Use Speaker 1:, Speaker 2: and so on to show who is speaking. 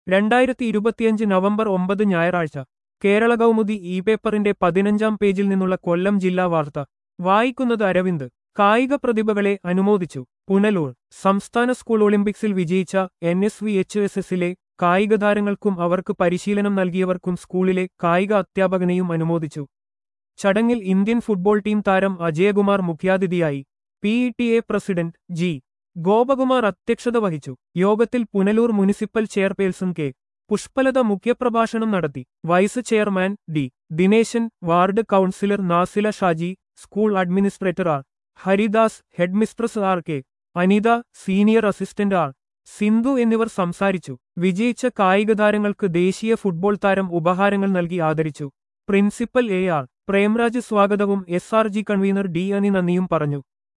Speaker 1: രണ്ടായിരത്തി ഇരുപത്തിയഞ്ച് നവംബർ ഒമ്പത് ഞായറാഴ്ച കേരള കൗമുദി ഇ പേപ്പറിന്റെ പതിനഞ്ചാം പേജിൽ നിന്നുള്ള കൊല്ലം ജില്ലാ വാർത്ത വായിക്കുന്നത് അരവിന്ദ് കായിക പ്രതിഭകളെ അനുമോദിച്ചു പുനലൂർ സംസ്ഥാന സ്കൂൾ ഒളിമ്പിക്സിൽ വിജയിച്ച N S V H S എസിലെ കായിക താരങ്ങൾക്കും അവർക്ക് പരിശീലനം നൽകിയവർക്കും സ്കൂളിലെ കായിക അധ്യാപകനെയും അനുമോദിച്ചു ചടങ്ങിൽ ഇന്ത്യൻ ഫുട്ബോൾ ടീം താരം അജയകുമാർ മുഖ്യാതിഥിയായി P E T A president G Gopakumar അധ്യക്ഷത വഹിച്ചു യോഗത്തിൽ Punalur municipal chairperson K Pushpalatha മുഖ്യപ്രഭാഷണം നടത്തി vice chairman D Dineshan ward councillor Nasila Shaji school administrator R Haridas headmistress R K Anitha senior assistant R Sindhu എന്നിവർ സംസാരിച്ചു വിജയിച്ച കായിക താരങ്ങൾക്ക് ദേശീയ ഫുട്ബോൾ താരം ഉപഹാരങ്ങൾ നൽകി ആദരിച്ചു പ്രിൻസിപ്പൽ എ ആർ പ്രേംരാജ് സ്വാഗതവും S R G convener D Ani നന്ദിയും പറഞ്ഞു